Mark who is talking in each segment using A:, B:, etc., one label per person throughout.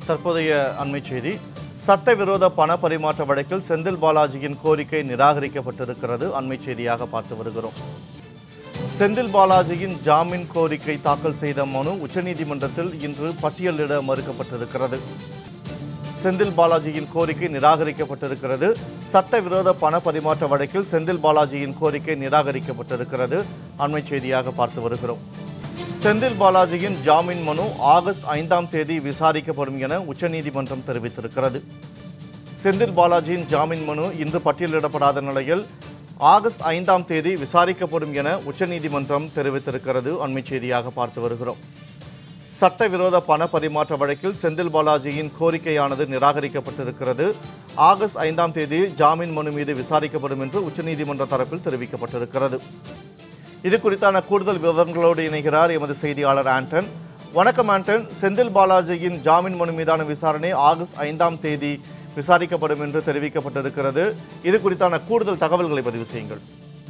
A: தற்போதைய அண்மை செய்தி சட்டவிரோத பண பரிமாற்ற வழக்கில் செந்தில் பாலாஜியின் கோரிக்கை நிராகரிக்கப்பட்டிருக்கிறது அண்மை செய்தியாக பார்த்து வருகிறோம் செந்தில் பாலாஜியின் ஜாமீன் கோரிக்கை தாக்கல் செய்த மனு உச்சநீதிமன்றத்தில் இன்று பட்டியலிட மறுக்கப்பட்டிருக்கிறது செந்தில் பாலாஜியின் கோரிக்கை நிராகரிக்கப்பட்டிருக்கிறது சட்டவிரோத பண பரிமாற்ற வழக்கில் செந்தில் பாலாஜியின் கோரிக்கை நிராகரிக்கப்பட்டிருக்கிறது அண்மை செய்தியாக பார்த்து வருகிறோம் செந்தில் பாலாஜியின் ஜாமீன் மனு ஆகஸ்ட் ஐந்தாம் தேதி விசாரிக்கப்படும் என உச்சநீதிமன்றம் தெரிவித்திருக்கிறது செந்தில் பாலாஜியின் ஜாமீன் மனு இன்று பட்டியலிடப்படாத நிலையில் ஆகஸ்ட் ஐந்தாம் தேதி விசாரிக்கப்படும் என உச்சநீதிமன்றம் தெரிவித்திருக்கிறது அண்மை செய்தியாக பார்த்து வருகிறோம் சட்டவிரோத பண பரிமாற்ற வழக்கில் செந்தில் பாலாஜியின் கோரிக்கையானது நிராகரிக்கப்பட்டிருக்கிறது ஆகஸ்ட் ஐந்தாம் தேதி ஜாமீன் மனு மீது விசாரிக்கப்படும் என்று உச்சநீதிமன்ற தரப்பில் தெரிவிக்கப்பட்டிருக்கிறது இது குறித்தான கூடுதல் விவரங்களோடு இணைகிறார் எமது செய்தியாளர் ஆண்டன் வணக்கம் ஆண்டன் செந்தில் பாலாஜியின் ஜாமீன் மனு மீதான விசாரணை ஆகஸ்ட் ஐந்தாம் தேதி விசாரிக்கப்படும் என்று தெரிவிக்கப்பட்டிருக்கிறது இது குறித்தான கூடுதல் தகவல்களை பதிவு செய்யுங்கள்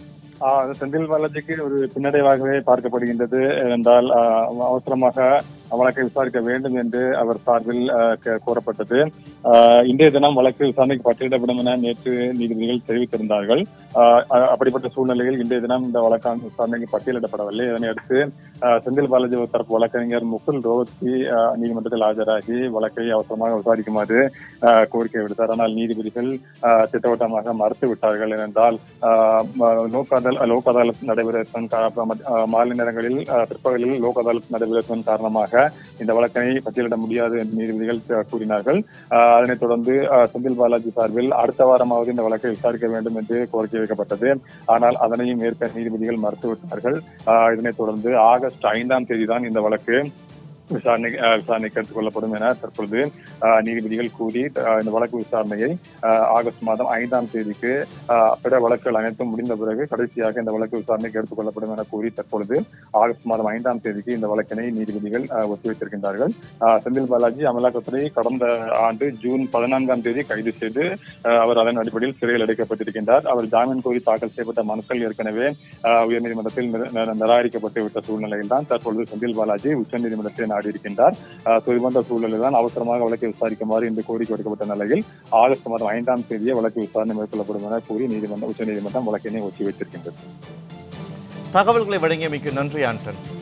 B: ஆஹ் செந்தில் பாலாஜிக்கு ஒரு பின்னடைவாகவே பார்க்கப்படுகின்றது என்றால் ஆஹ் அவசரமாக வழக்கை விசாரிக்க வேண்டும் என்று அவர் சார்பில் ஆஹ் கே- கோரப்பட்டது ஆஹ் இன்றைய தினம் வழக்கு விசாரணைக்கு பட்டியலிடப்படும் என நேற்று நீதிபதிகள் தெரிவித்திருந்தார்கள் ஆஹ் அ- அப்படிப்பட்ட சூழ்நிலையில் இன்றைய தினம் இந்த வழக்கான விசாரணைக்கு பட்டியலிடப்படவில்லை இதனை அடுத்து ஆஹ் செந்தில் பாலாஜி தரப்பு வழக்கறிஞர் முகுல் ரோஹத்கி ஆஹ் நீதிமன்றத்தில் ஆஜராகி வழக்கை அவசரமாக விசாரிக்குமாறு ஆஹ் கோரிக்கை விடுத்தார் ஆனால் நீதிபதிகள் ஆஹ் திட்டவட்டமாக மறுத்து விட்டார்கள் ஏனென்றால் ஆஹ் ம- லோக் அதால் லோக் அதாலத் நடைபெறுவதன் கா- மத்- ஆஹ் மாலை நேரங்களில் ஆஹ் பிற்பகலில் லோக் அதாலத் நடைபெறுவதன் காரணமாக இந்த வழக்கினை பட்டியலிட முடியாது என்று நீதிபதிகள் த- கூறினார்கள் ஆஹ் அதனைத் தொடர்ந்து ஆஹ் செந்தில் பாலாஜி சார்பில் அடுத்த வாரமாவது இந்த வழக்கை விசாரிக்க வேண்டும் என்று கோரிக்கை வைக்கப்பட்டது ஆனால் அதனையும் ஏற்க நீதிபதிகள் மறுத்துவிட்டார்கள் ஆஹ் இதனைத் தொடர்ந்து ஆகஸ்ட் ஐந்தாம் தேதி தான் இந்த வழக்கு விசாரணை ஆஹ் விசாரணைக்கு எடுத்துக் கொள்ளப்படும் என தற்பொழுது ஆஹ் நீதிபதிகள் கூறி ஆஹ் இந்த வழக்கு விசாரணையை ஆஹ் ஆகஸ்ட் மாதம் ஐந்தாம் தேதிக்கு ஆஹ் பிற வழக்குகள் அனைத்தும் முடிந்த பிறகு கடைசியாக இந்த வழக்கு விசாரணைக்கு எடுத்துக் கொள்ளப்படும் என கூறி தற்பொழுது ஆகஸ்ட் மாதம் ஐந்தாம் தேதிக்கு இந்த வழக்கினை நீதிபதிகள் ஆஹ் ஒத்திவைத்திருக்கின்றார்கள் ஆஹ் செந்தில் பாலாஜி அமலாக்கத்துறை கடந்த ஆண்டு ஜூன் பதினான்காம் தேதி கைது செய்து ஆஹ் அவர் அதன் அடிப்படையில் சிறையில் அடைக்கப்பட்டிருக்கின்றார் அவர் ஜாமீன் கோரி தாக்கல் செய்யப்பட்ட மனுக்கள் ஏற்கனவே ஆஹ் உயர்நீதிமன்றத்தில் நிர- நிர- நிராகரிக்கப்பட்டு விட்ட சூழ்நிலையில் தான் தற்பொழுது செந்தில் பாலாஜி உச்சநீதிமன்றத்தை நாடியிருக்கின்றார் ஆஹ் so இதுபோன்ற சூழலில் தான் அவசரமாக வழக்கை விசாரிக்குமாறு இந்த கோரிக்கை விடுக்கப்பட்ட நிலையில் ஆகஸ்ட் மாதம் ஐந்தாம் தேதியே வழக்கு விசாரணை மேற்கொள்ளப்படும் என கூறி நீதிமன்றம் உச்சநீதிமன்றம் வழக்கினை ஒத்திவைத்திருக்கின்றது
A: தகவல்களை வழங்கியமைக்கு நன்றி ஆண்டன்